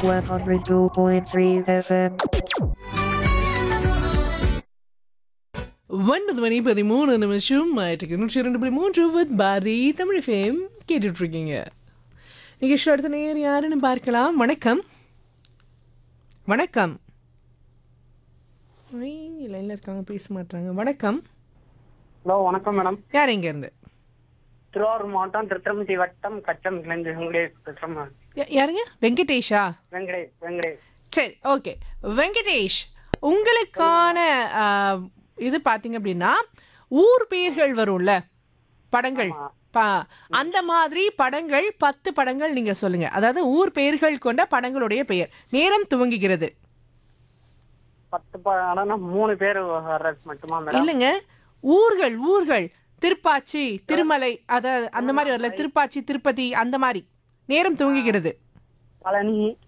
102.3 FM. ஒன்பது மணி பதிமூணு நிமிஷம் ஆயிட்டுக்கு நூற்றி இரண்டு புள்ளி மூன்று வித் பாரதி தமிழ் ஃபேம் கேட்டுட்டு இருக்கீங்க நிகழ்ச்சி அடுத்த நேர் யாருன்னு பார்க்கலாம் வணக்கம் வணக்கம் லைனில் இருக்காங்க பேச மாட்டாங்க வணக்கம் ஹலோ வணக்கம் மேடம் யார் எங்க இருந்து திருவாரூர் மாவட்டம் திருத்தமதி வட்டம் கச்சம்லேருந்து வெங்கடேஷ் பேசுகிறேன் மேம் யா- யாருங்க வெங்கடேஷா வெங்கடேஷ் வெங்கடேஷ் சரி ஓகே வெங்கடேஷ் உங்களுக்கான ஆ, இது பார்த்தீங்க அப்படின்னா ஊர் பெயர்கள் வரும்ல படங்கள் ப- அந்த மாதிரி படங்கள் பத்து படங்கள் நீங்க சொல்லுங்க அதாவது ஊர் பெயர்கள் கொண்ட படங்களுடைய பெயர் நேரம் துவங்குகிறது பத்து படம்னா மூணு பேர் வர்றது மட்டுமா மேடம் இல்லைங்க ஊர்கள் ஊர்கள் திருப்பாச்சி திருமலை அத அந்த மாதிரி வரல திருப்பாச்சி திருப்பதி அந்த மாதிரி நேரம் துவங்குகிறது பழனி